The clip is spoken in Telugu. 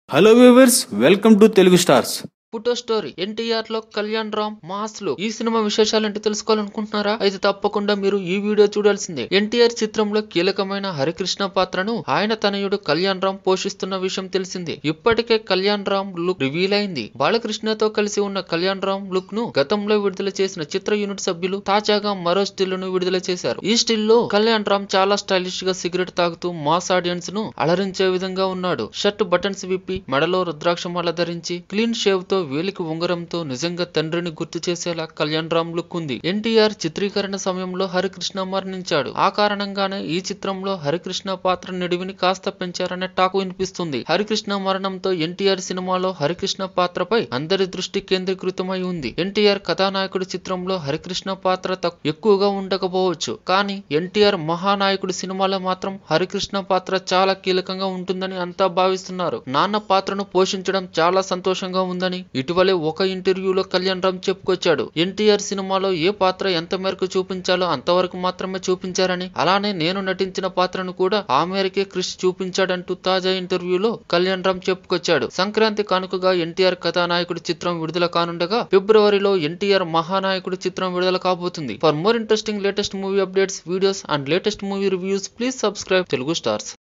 hello viewers welcome to Telugu stars photo story NTR లో కళ్యాణ్ రామ్ మాస్ లో ఈ సినిమా విశేషాలంటే తెలుసుకోవాలనుకుంటున్నారా అయితే తప్పకుండా మీరు ఈ వీడియో చూడాల్సిందే ఎన్టీఆర్ చిత్రంలో కీలకమైన హరికృష్ణ పాత్రను ఆయన తనయుడు కళ్యాణ్ రామ్ పోషిస్తున్న విషయం తెలిసిందే ఇప్పటికే కళ్యాణ్ రామ్ లుక్ రివీల్ అయింది బాలకృష్ణతో కలిసి ఉన్న కళ్యాణ్ రామ్ లుక్ ను గతంలో విడుదల చేసిన చిత్ర యూనిట్ సభ్యులు తాజాగా మరో స్టిల్ ను విడుదల చేశారు ఈ స్టిల్ లో కళ్యాణ్ రామ్ చాలా స్టైలిష్ గా సిగరెట్ తాగుతూ మాస్ ఆడియన్స్ ను అలరించే విధంగా ఉన్నాడు షర్ట్ బటన్స్ విప్పి మెడలో రుద్రాక్షమాల ధరించి క్లీన్ షేవ్ తో వేలికి ఉంగరంతో నిజంగా తండ్రిని గుర్తు చేసేలా కళ్యాణ్ రామ్ లుక్ ఉంది ఎన్టీఆర్ చిత్రీకరణ సమయంలో హరికృష్ణ మరణించాడు ఆ కారణంగానే ఈ చిత్రంలో హరికృష్ణ పాత్ర నిడివిని కాస్త పెంచారనే టాక్ వినిపిస్తుంది హరికృష్ణ మరణంతో ఎన్టీఆర్ సినిమాలో హరికృష్ణ పాత్రపై అందరి దృష్టి కేంద్రీకృతమై ఉంది ఎన్టీఆర్ కథానాయకుడి చిత్రంలో హరికృష్ణ పాత్ర తక్- ఎక్కువగా ఉండకపోవచ్చు కానీ ఎన్టీఆర్ మహానాయకుడి సినిమాలో మాత్రం హరికృష్ణ పాత్ర చాలా కీలకంగా ఉంటుందని అంతా భావిస్తున్నారు నాన్న పాత్రను పోషించడం చాలా సంతోషంగా ఉందని ఇటీవలే ఒక ఇంటర్వ్యూలో కళ్యాణ్ రామ్ చెప్పుకొచ్చాడు ఎన్టీఆర్ సినిమాలో ఏ పాత్ర ఎంత మేరకు చూపించాలో అంతవరకు మాత్రమే చూపించారని అలానే నేను నటించిన పాత్రను కూడా ఆ మేరకే క్రిష్ చూపించాడంటూ తాజా ఇంటర్వ్యూలో కళ్యాణ్ రామ్ చెప్పుకొచ్చాడు సంక్రాంతి కానుకగా ఎన్టీఆర్ కథానాయకుడి చిత్రం విడుదల కానుండగా ఫిబ్రవరిలో ఎన్టీఆర్ మహానాయకుడి చిత్రం విడుదల కాబోతుంది for more interesting latest movie updates videos and latest movie reviews please subscribe Telugu stars